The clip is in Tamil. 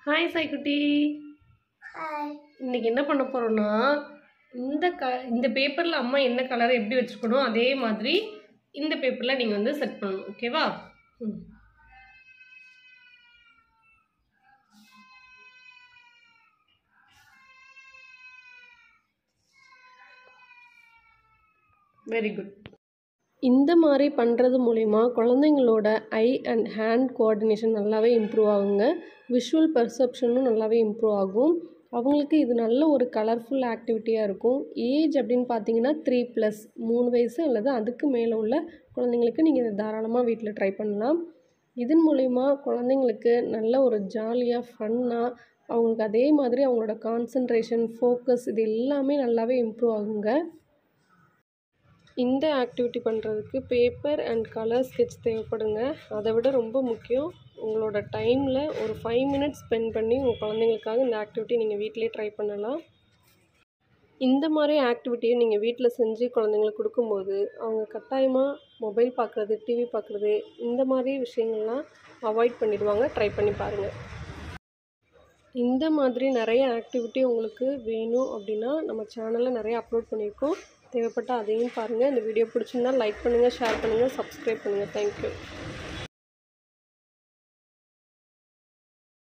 ஹாய் சாய்க்குட்டி ஹாய் இன்னைக்கு என்ன பண்ண போகிறோன்னா இந்த க இந்த பேப்பரில் அம்மா என்ன கலர் எப்படி வச்சுக்கணும் அதே மாதிரி இந்த பேப்பரில் நீங்கள் வந்து செட் பண்ணணும் ஓகேவா ம் வெரி குட் இந்த மாதிரி பண்ணுறது மூலிமா குழந்தைங்களோட ஐ அண்ட் ஹேண்ட் கோஆர்டினேஷன் நல்லாவே இம்ப்ரூவ் ஆகுங்க விஷுவல் பெர்செப்ஷனும் நல்லாவே இம்ப்ரூவ் ஆகும் அவங்களுக்கு இது நல்ல ஒரு கலர்ஃபுல் ஆக்டிவிட்டியாக இருக்கும் ஏஜ் அப்படின்னு பார்த்தீங்கன்னா த்ரீ ப்ளஸ் மூணு வயசு அல்லது அதுக்கு மேலே உள்ள குழந்தைங்களுக்கு நீங்கள் இதை தாராளமாக வீட்டில் ட்ரை பண்ணலாம் இதன் மூலிமா குழந்தைங்களுக்கு நல்ல ஒரு ஜாலியாக ஃபன்னாக அவங்களுக்கு அதே மாதிரி அவங்களோட கான்சன்ட்ரேஷன் ஃபோக்கஸ் இது எல்லாமே நல்லாவே இம்ப்ரூவ் ஆகுங்க இந்த ஆக்டிவிட்டி பண்ணுறதுக்கு பேப்பர் அண்ட் கலர் ஸ்கெட்ச் தேவைப்படுங்க அதை விட ரொம்ப முக்கியம் உங்களோட டைமில் ஒரு ஃபைவ் மினிட்ஸ் ஸ்பெண்ட் பண்ணி உங்கள் குழந்தைங்களுக்காக இந்த ஆக்டிவிட்டி நீங்கள் வீட்டிலே ட்ரை பண்ணலாம் இந்த மாதிரி ஆக்டிவிட்டியை நீங்கள் வீட்டில் செஞ்சு குழந்தைங்களுக்கு கொடுக்கும்போது அவங்க கட்டாயமாக மொபைல் பார்க்குறது டிவி பார்க்குறது இந்த மாதிரி விஷயங்கள்லாம் அவாய்ட் பண்ணிடுவாங்க ட்ரை பண்ணி பாருங்கள் இந்த மாதிரி நிறைய ஆக்டிவிட்டி உங்களுக்கு வேணும் அப்படின்னா நம்ம சேனலில் நிறைய அப்லோட் பண்ணியிருக்கோம் தேவைப்பட்டால் அதையும் பாருங்கள் இந்த வீடியோ பிடிச்சிருந்தா லைக் பண்ணுங்கள் ஷேர் பண்ணுங்கள் சப்ஸ்கிரைப் பண்ணுங்கள் தேங்க்யூ